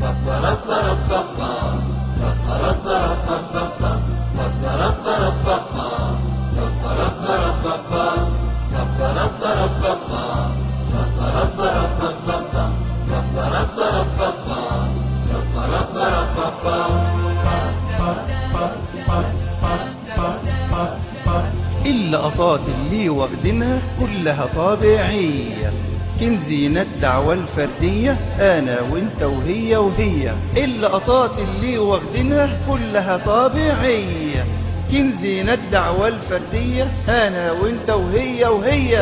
اللقطات اللي واخدينها كلها طبيعية كنزينة الدعوة الفردية أنا وإنت وهي وهي اللقطات اللي واخدينها كلها طبيعية كنزينة الدعوة الفردية أنا وإنت وهي وهي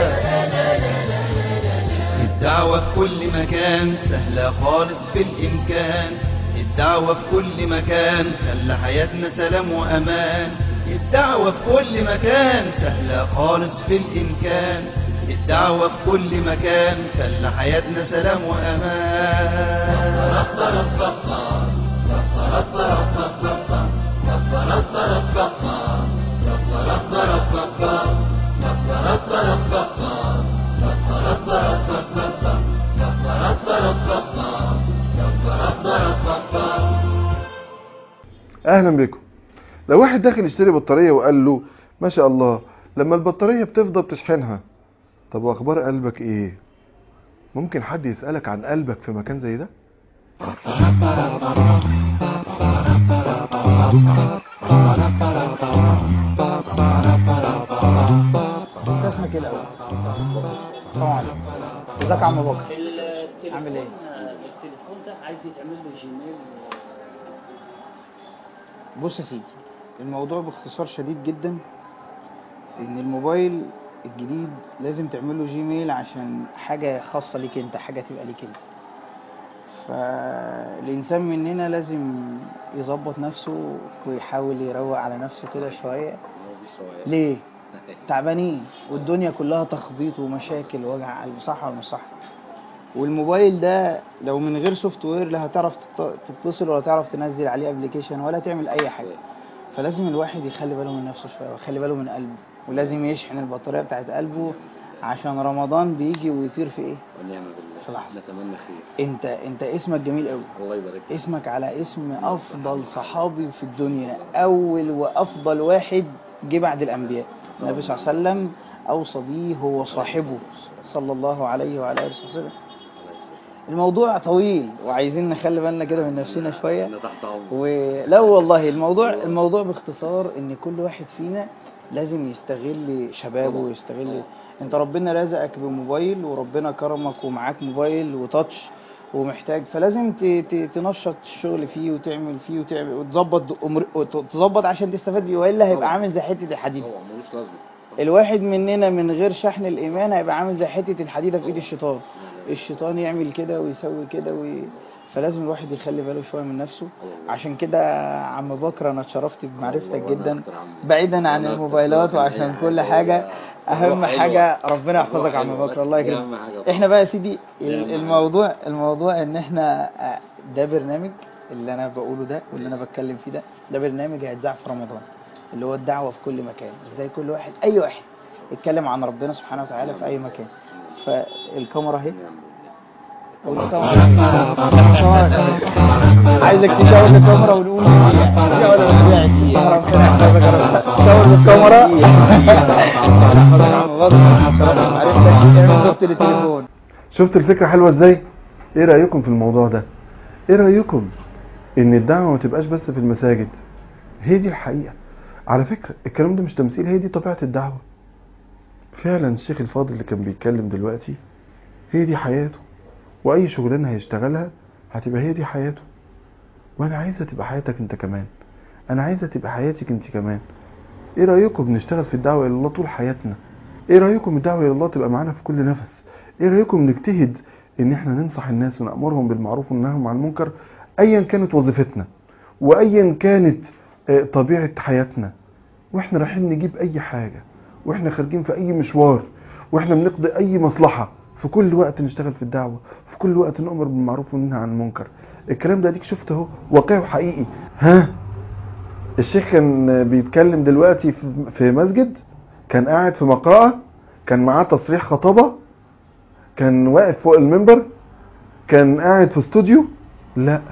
الدعوة في كل مكان سهلة خالص في الإمكان الدعوة في كل مكان خلى حياتنا سلام وأمان الدعوة في كل مكان سهلة خالص في الإمكان الدعوة في كل مكان خلى حياتنا سلام اهلا بكم لو واحد داخل يشتري بطارية وقال له ما شاء الله لما البطارية بتفضى بتشحنها طب واخبار قلبك ايه ممكن حد يسألك عن قلبك في مكان زي ده انت اسمك ايه الاول السلام عليكم ازيك يا عم بكر التليفون عامل ايه؟ التليفون ده عايز يتعمل له جيميل بص يا سيدي الموضوع باختصار شديد جدا ان الموبايل الجديد لازم تعمل له جيميل عشان حاجة خاصة ليك انت حاجة تبقى ليك انت فالإنسان مننا لازم يظبط نفسه ويحاول يروق على نفسه كده شوية ليه؟ تعبانين والدنيا كلها تخبيط ومشاكل ووجع قلب صح ولا مش صح؟ والموبايل ده لو من غير سوفت وير لا هتعرف تت- تتصل ولا تعرف تنزل عليه ابلكيشن ولا تعمل اي حاجه فلازم الواحد يخلي باله من نفسه شويه ويخلي باله من قلبه ولازم يشحن البطاريه بتاعت قلبه عشان رمضان بيجي ويطير في ايه ونعم بالله في لحظة. نتمنى خير انت انت اسمك جميل قوي الله يبارك فيك. اسمك على اسم افضل صحابي في الدنيا اول وافضل واحد جه بعد الانبياء النبي صلى الله عليه وسلم اوصى بيه هو صاحبه صلى الله عليه وعلى اله وسلم الله يسلمك. الموضوع طويل وعايزين نخلي بالنا كده من نفسنا شويه انا تحت امرك ولا والله الموضوع الموضوع باختصار ان كل واحد فينا لازم يستغل شبابه ويستغل انت ربنا رزقك بموبايل وربنا كرمك ومعاك موبايل وتاتش ومحتاج فلازم ت- ت- تنشط الشغل فيه وتعمل فيه وتعمل وتظبط أمر- وت- تظبط عشان تستفاد بيه والا هيبقى طبعا. عامل زي حته الحديد هو ملوش لازمه الواحد مننا من غير شحن الايمان هيبقى عامل زي حته الحديده في ايد الشيطان الشيطان يعمل كده ويسوي كده وي... فلازم الواحد يخلي باله شويه من نفسه عشان كده عم بكر انا اتشرفت بمعرفتك والله جدا أنا أكتر عم. بعيدا عن أنا أكتر. الموبايلات لكن وعشان هي كل حاجة حاجه اهم الروح حاجه حلوة. ربنا يحفظك يا عم الروح بكر حلوة. الله دي يكرمك أهم حاجة احنا بقى يا سيدي دي ال- أهم حاجة. الموضوع الموضوع ان احنا آه، ده برنامج اللي انا بقوله ده واللي انا بتكلم فيه ده ده برنامج هيتذاع في رمضان اللي هو الدعوه في كل مكان ازاي كل واحد اي واحد يتكلم عن ربنا سبحانه وتعالى في اي مكان فالكاميرا اهي نعم بالله. والكاميرا اهي. عايزك تشاور الكاميرا ونقول شاور الكاميرا شاور الكاميرا اعمل صوت التليفون شفت الفكرة حلوة ازاي ايه رأيكم في الموضوع ده ايه رأيكم ان الدعوة ما تبقاش بس في المساجد هي دي الحقيقة على فكرة الكلام ده مش تمثيل هي دي طبيعة الدعوة فعلا الشيخ الفاضل اللي كان بيتكلم دلوقتي هي دي حياته واي شغلانة هيشتغلها هتبقى هي دي حياته وانا عايزة تبقى حياتك انت كمان انا عايزة تبقى حياتك انت كمان ايه رأيكم نشتغل في الدعوة الى الله طول حياتنا ايه رأيكم الدعوة الى الله تبقى معانا في كل نفس ايه رأيكم نجتهد ان احنا ننصح الناس ونأمرهم بالمعروف وننهاهم عن المنكر ايا كانت وظيفتنا وايا كانت آه، طبيعة حياتنا واحنا رايحين نجيب اي حاجة واحنا خارجين في اي مشوار واحنا بنقضي اي مصلحة في كل وقت نشتغل في الدعوة في كل وقت نأمر بالمعروف وننهى عن المنكر الكلام ده اديك شفته اهو واقعي وحقيقي ها الشيخ كان بيتكلم دلوقتي في- في مسجد كان قاعد في مقرأة كان معاه تصريح خطابة كان واقف فوق المنبر كان قاعد في استوديو لا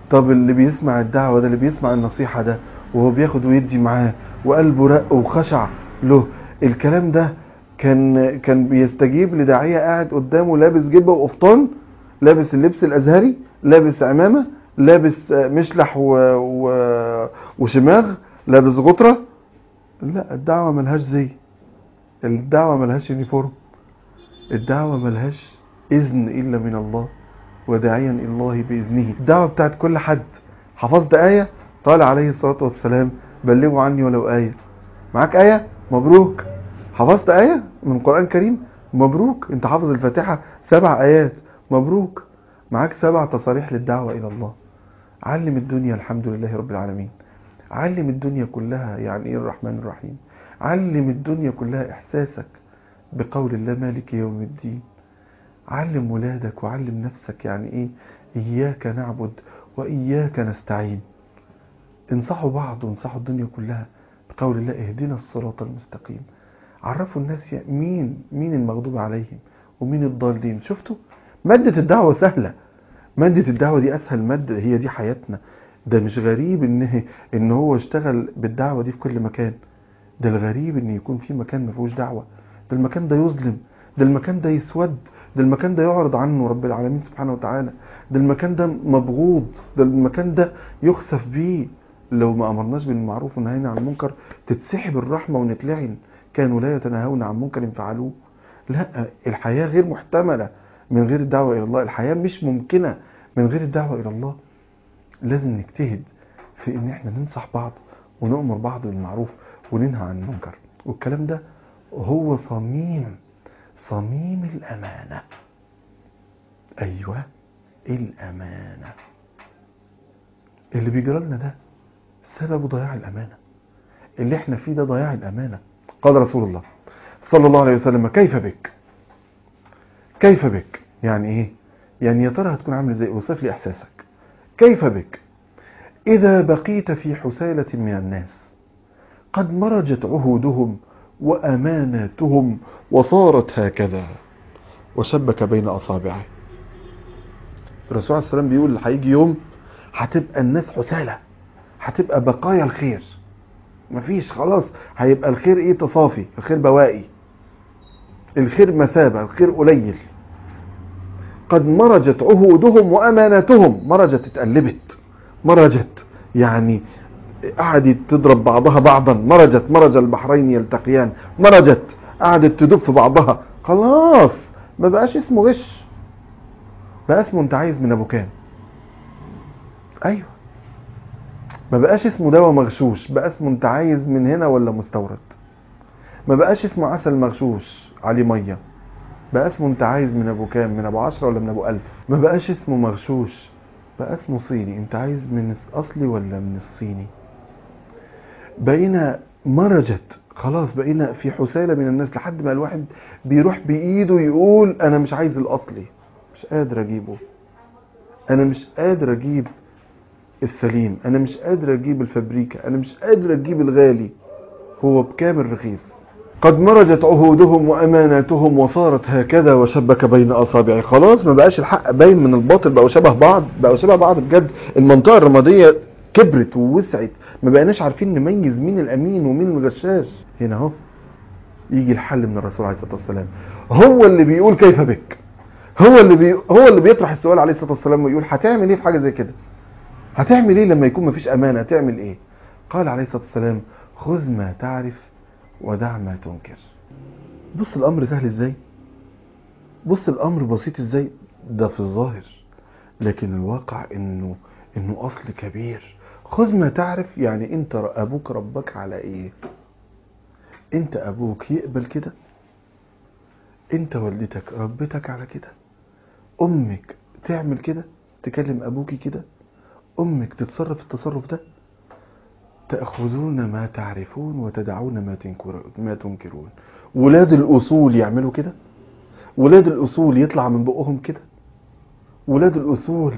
طب اللي بيسمع الدعوة ده اللي بيسمع النصيحة ده وهو بياخد ويدي معاه وقلبه رق وخشع له الكلام ده كان كان بيستجيب لداعية قاعد قدامه لابس جبة وقفطان لابس اللبس الأزهري لابس عمامة لابس آه، مشلح و... و... وشماغ لابس غطرة لا الدعوة ملهاش زي الدعوة ملهاش يونيفورم الدعوة ملهاش إذن إلا من الله وداعيا إلى الله بإذنه الدعوة بتاعت كل حد حفظت آية قال عليه الصلاة والسلام بلغوا عني ولو آية معاك آية مبروك حفظت آية من القرآن الكريم مبروك انت حافظ الفاتحة سبع آيات مبروك معاك سبع تصاريح للدعوة إلى الله علم الدنيا الحمد لله رب العالمين علم الدنيا كلها يعني ايه الرحمن الرحيم علم الدنيا كلها إحساسك بقول الله مالك يوم الدين علم ولادك وعلم نفسك يعني ايه إياك نعبد وإياك نستعين انصحوا بعض وانصحوا الدنيا كلها بقول الله اهدنا الصراط المستقيم عرفوا الناس يا- مين مين المغضوب عليهم ومين الضالين شفتوا مادة الدعوة سهلة مادة الدعوة دي أسهل مادة هي دي حياتنا ده مش غريب إن إن هو اشتغل بالدعوة دي في كل مكان ده الغريب إن يكون في مكان ما فيهوش دعوة ده المكان ده يظلم ده المكان ده يسود ده المكان ده يعرض عنه رب العالمين سبحانه وتعالى ده المكان ده مبغوض ده المكان ده يخسف بيه لو ما أمرناش بالمعروف ونهينا عن المنكر تتسحب الرحمة ونتلعن كانوا لا يتناهون عن منكر فعلوه لا الحياة غير محتملة من غير الدعوة إلى الله الحياة مش ممكنة من غير الدعوة إلى الله لازم نجتهد في ان احنا ننصح بعض ونؤمر بعض بالمعروف وننهى عن المنكر والكلام ده هو صميم صميم الأمانة أيوة الأمانة اللي بيجرى لنا ده سبب ضياع الأمانة اللي احنا فيه ده ضياع الأمانة قال رسول الله صلى الله عليه وسلم كيف بك كيف بك يعني ايه يعني يا ترى هتكون عامل ازاي اوصف لي احساسك كيف بك اذا بقيت في حسالة من الناس قد مرجت عهودهم واماناتهم وصارت هكذا وشبك بين اصابعه الرسول عليه السلام بيقول هيجي يوم هتبقى الناس حسالة هتبقى بقايا الخير مفيش خلاص هيبقى الخير ايه تصافي الخير بوائي الخير مثابة الخير قليل قد مرجت عهودهم وأماناتهم مرجت اتقلبت مرجت يعني قعدت تضرب بعضها بعضا مرجت مرج البحرين يلتقيان مرجت قعدت تدب في بعضها خلاص ما بقاش اسمه غش بقى اسمه انت عايز من ابو كام ايوه ما بقاش اسمه دواء مغشوش بقى اسمه انت عايز من هنا ولا مستورد ما بقاش اسمه عسل مغشوش عليه ميه بقى اسمه انت عايز من ابو كام من ابو عشرة ولا من ابو الف ما بقاش اسمه مغشوش بقى اسمه صيني انت عايز من الاصلي ولا من الصيني بقينا مرجت خلاص بقينا في حسالة من الناس لحد ما الواحد بيروح بايده يقول انا مش عايز الاصلي مش قادر اجيبه انا مش قادر اجيب السليم انا مش قادر اجيب الفابريكا انا مش قادر اجيب الغالي هو بكام الرخيص قد مرجت عهودهم واماناتهم وصارت هكذا وشبك بين اصابعه خلاص ما بقاش الحق باين من الباطل بقوا شبه بعض بقوا شبه بعض بجد المنطقه الرماديه كبرت ووسعت ما بقيناش عارفين نميز مين الامين ومين الغشاش هنا اهو يجي الحل من الرسول عليه الصلاه والسلام هو اللي بيقول كيف بك هو اللي بي هو اللي بيطرح السؤال عليه الصلاه والسلام ويقول هتعمل ايه في حاجه زي كده هتعمل ايه لما يكون مفيش امانه هتعمل ايه قال عليه الصلاه والسلام خذ ما تعرف ودع ما تنكر بص الامر سهل ازاي بص الامر بسيط ازاي ده في الظاهر لكن الواقع انه انه اصل كبير خذ ما تعرف يعني انت ابوك ربك على ايه انت ابوك يقبل كده انت والدتك ربتك على كده امك تعمل كده تكلم ابوكي كده امك تتصرف التصرف ده تأخذون ما تعرفون وتدعون ما تنكرون ما تنكرون ولاد الأصول يعملوا كده ولاد الأصول يطلع من بقهم كده ولاد الأصول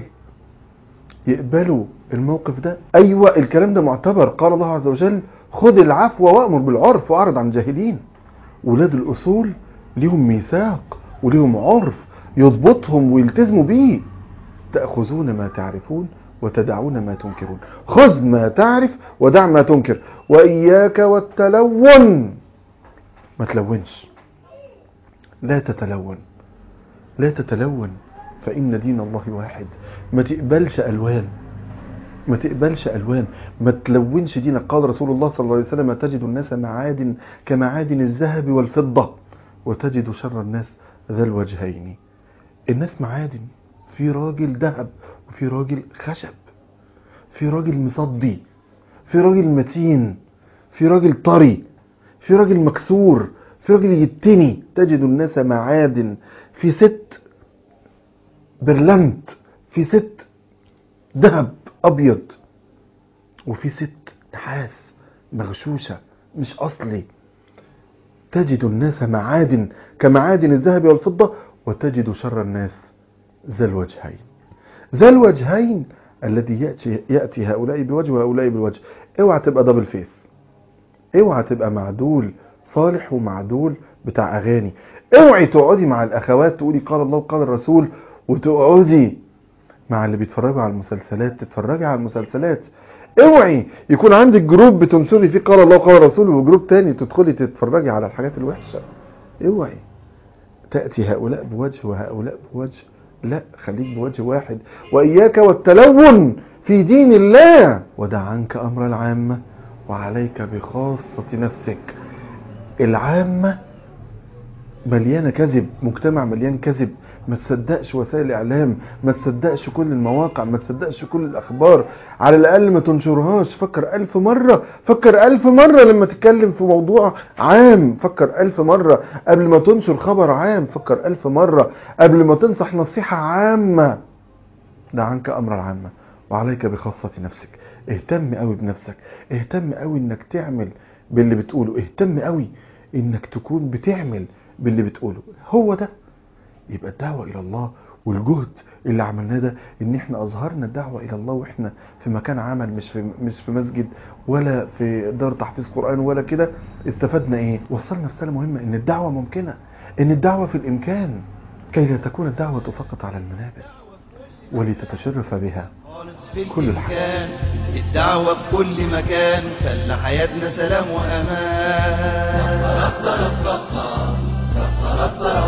يقبلوا الموقف ده أيوة الكلام ده معتبر قال الله عز وجل خذ العفو وأمر بالعرف وأعرض عن الجاهلين ولاد الأصول ليهم ميثاق وليهم عرف يضبطهم ويلتزموا بيه تأخذون ما تعرفون وتدعون ما تنكرون خذ ما تعرف ودع ما تنكر وإياك والتلون ما تلونش لا تتلون لا تتلون فإن دين الله واحد ما تقبلش ألوان ما تقبلش ألوان ما تلونش دينك قال رسول الله صلى الله عليه وسلم تجد الناس معادن كمعادن الذهب والفضة وتجد شر الناس ذا الوجهين الناس معادن في راجل ذهب وفي راجل خشب في راجل مصدي في راجل متين في راجل طري في راجل مكسور في راجل يتني تجد الناس معادن في ست برلنت في ست ذهب ابيض وفي ست نحاس مغشوشه مش اصلي تجد الناس معادن كمعادن الذهب والفضه وتجد شر الناس ذا الوجهين ذا الوجهين الذي ياتي ياتي هؤلاء بوجه وهؤلاء بوجه اوعى تبقى دبل فيس اوعى تبقى معدول صالح ومعدول بتاع اغاني اوعي تقعدي مع الاخوات تقولي قال الله وقال الرسول وتقعدي مع اللي بيتفرجوا على المسلسلات تتفرجي على المسلسلات اوعي يكون عندك جروب بتنشري فيه قال الله وقال الرسول وجروب تاني تدخلي تتفرجي على الحاجات الوحشه اوعي تاتي هؤلاء بوجه وهؤلاء بوجه لا خليك بوجه واحد واياك والتلون في دين الله ودع عنك امر العامه وعليك بخاصه نفسك العامه مليانه كذب مجتمع مليان كذب ما تصدقش وسائل الاعلام ما تصدقش كل المواقع ما تصدقش كل الاخبار على الاقل ما تنشرهاش فكر الف مرة فكر الف مرة لما تتكلم في موضوع عام فكر الف مرة قبل ما تنشر خبر عام فكر الف مرة قبل ما تنصح نصيحة عامة دع عنك امر العامة وعليك بخاصة نفسك اهتم قوي بنفسك اهتم قوي انك تعمل باللي بتقوله اهتم قوي انك تكون بتعمل باللي بتقوله هو ده يبقى الدعوة إلى الله والجهد اللي عملناه ده ان احنا اظهرنا الدعوة الى الله واحنا في مكان عمل مش في مش في مسجد ولا في دار تحفيظ قرآن ولا كده استفدنا ايه وصلنا رسالة مهمة ان الدعوة ممكنة ان الدعوة في الامكان كي لا تكون الدعوة فقط على المنابر ولتتشرف بها خالص في كل الإمكان الدعوة في كل مكان خلى حياتنا سلام وأمان